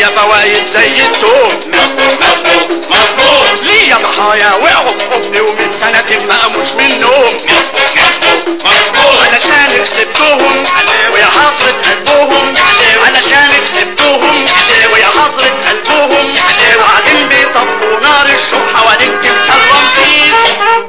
ليا فوايد زي التوم مظبوط مظبوط مظبوط ليا ضحايا وقعوا بحبي ومن سنة ما قاموش من النوم مظبوط مظبوط مظبوط علشان كسبتهم ويا حسرة قلبهم علشان كسبتهم ويا حسرة قلبهم وبعدين بيطفوا نار الشوق حوالين تمثال رمسيس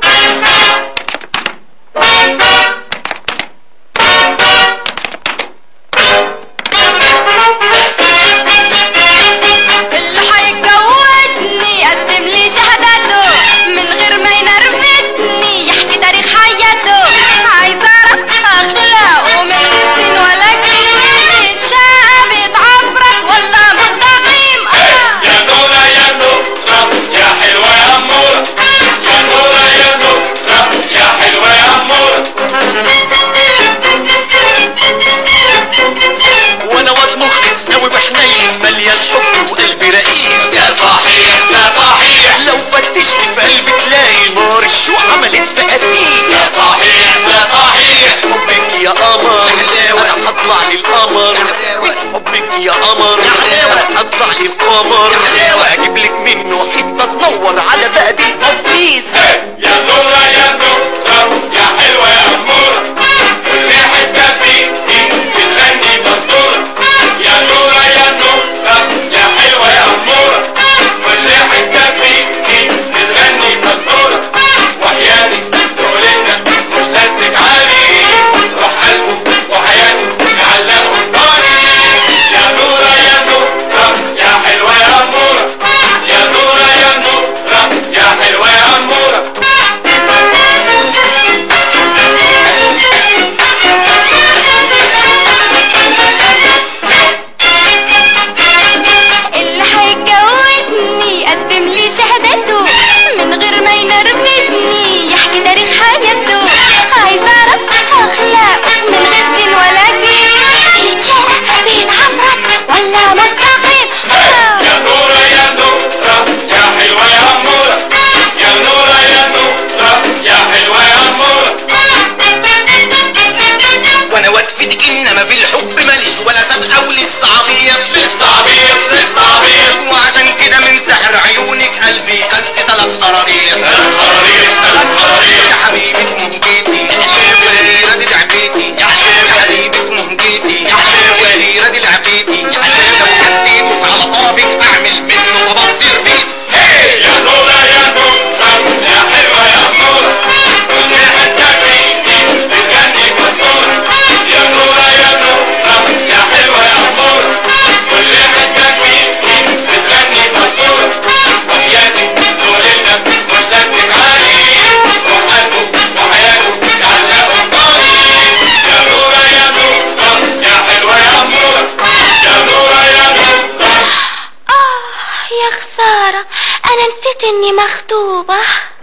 اللي هيتجوزني يقدم لي شهادته من غير ما ينرفزني يحكي تاريخ حياته عايز اعرف اخلاقه من غير سين ولا جيم يتشقى بيتعبرك ولا مستقيم آه. يا نورة يا نورة يا حلوة يا أمورة يا نورة يا نورة يا حلوة يا أمورة وانا واد مخلص قوي بحنين مليان حب وقلبي رقيق ده صحيح ده صحيح لو فتشت في قلبي تلاقي نار الشوق عملت بقديق ده صحيح ده صحيح حبك يا قمر انا هطلع للقمر من حبك يا قمر انا هطلع للقمر واجيب لك منه حته تنور على بقدي القفيس يا نورة يا نورة يا حلوة يا أمورة كل حتة فيكي بتغني مزدورة يا نورة يا نورة يا حلوة يا أمورة كل حتة فيكي بتغني مزدورة وحياتك دولتنا مش لازمك عالي روح قلبه وحياته يعلقوا الطريق يا نورة يا نورة يا حلوة يا أمورة يا نورة يا نورة يا حلوة يا أمورة اللي هيتجوزني يقدم لي شهادته من غير ما ينرفزني يحكي تاريخ حياته عايز اعرف اخلاقه من غير سين ولا جيم يتشرق بيتعفرت ولا مستقيم آه. يا نورة يا نورة يا حلوة يا أمورة يا نورة يا نورة يا حلوة يا أمورة وانا واد في ايدك انما بالحب ماليش ولا سابقه ولسه عبيط لسه عبيط لسه عبيط وعشان كده من سحر عيونك قلبي قس تلات قراريط ثلاث قراريط ثلاث قراريط يا حبيبة مهجتي وليرة دي لعبتي يا حبيبة مهجتي وليرة دي لعبتي لو حد يدوس على طرفك اعمل منه طبق سيرفيس هي يا نورة يا نورة يا حلوة يا أمورة كل حتة فيكي بتغني مزدورة يا نورة يا نورة يا حلوة يا أمورة كل حتة فيكي بتغني مزدورة وحياتك دولتنا مش لازمك عالي روح قلبه وحياته يعلقوا الطريق يا نورة يا نورة يا حلوة يا أمورة يا نورة يا نورة آه يا خسارة أنا نسيت إني مخطوبة